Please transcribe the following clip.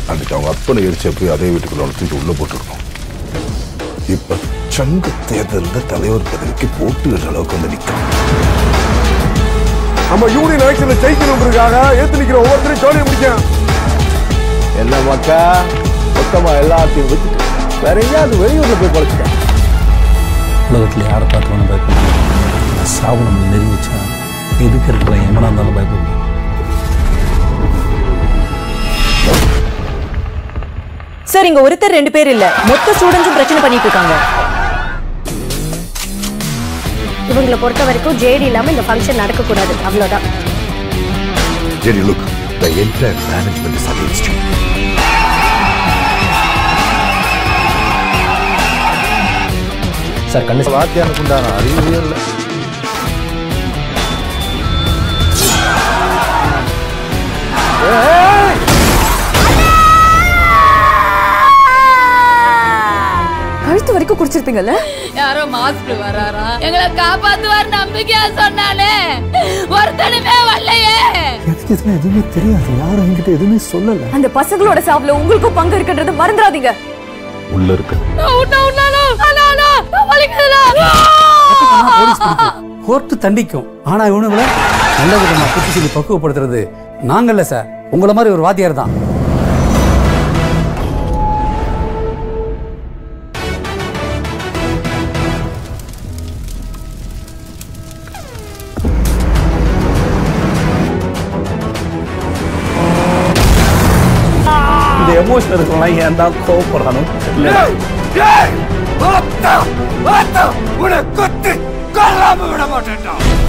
அன்னைக்கு அவங்க அப்பனை எரிச்ச போய் அதே வீட்டுக்குள்ள அவனை தூக்கி உள்ள போட்டுருக்கோம் இப்ப சங்க தேர்தலில் தலைவர் பதவிக்கு போட்டுக்கிற அளவுக்கு வந்து நிற்கும் நம்ம யூனியன் எலெக்ஷன்ல ஜெயிக்கணுங்கிறதுக்காக ஏத்து நிக்கிற ஒவ்வொருத்தரையும் ஜோலியை முடிக்கும் என்ன மக்கா மொத்தமா எல்லாத்தையும் விட்டுட்டு வேற எங்கேயாவது வெளியூர்ல போய் பொழைச்சிட்டேன் உலகத்தில் யாரை பார்க்கணும் பயப்படணும் நான் சாவு நம்ம நெருங்கிச்சா எதுக்கு இருக்கிற எமனா இருந்தாலும் பயப்படணும் சார் இங்க ஒருத்தர் ரெண்டு பேர் இல்ல மொத்த ஸ்டூடெண்ட்ஸும் பிரச்சனை பண்ணிட்டு இருக்காங்க இவங்களை பொறுத்த வரைக்கும் ஜேடி இல்லாம இந்த ஃபங்க்ஷன் நடக்கக்கூடாது அவ்வளவுதான் Jerry, look, the entire management is against you. Sir கண்ணு வாத்தியானுக்கு உண்டான அறிவே இல்லை கழுத்து வரைக்கும் குடிச்சிருப்பீங்கல்ல யாரோ மாஸ்டர் வராரா எங்களை காப்பாத்துவார் நம்பிக்கையா சொன்னானே ஒருத்தனுமே வரலையே எனக்கு எதுவுமே எதுவுமே தெரியாது யாரும் என்கிட்ட எதுவுமே சொல்லல அந்த பசங்களோட சாவுல உங்களுக்கும் பங்கு இருக்குன்றத மறந்துடாதீங்க உள்ள இருக்க கோர்ட்டு தண்டிக்கும் ஆனா இவனுங்களை நல்ல விதமா புத்தி சொல்லி பக்குவப்படுத்துறது நாங்கல்ல சார் உங்களை மாதிரி ஒரு வாத்தியார் தான் இந்த எமோஷன் இருக்கலாம் ஏன் தான் கோவப்படுறானோ உன்னை கொத்து கொல்லாம விட மாட்டேன்டா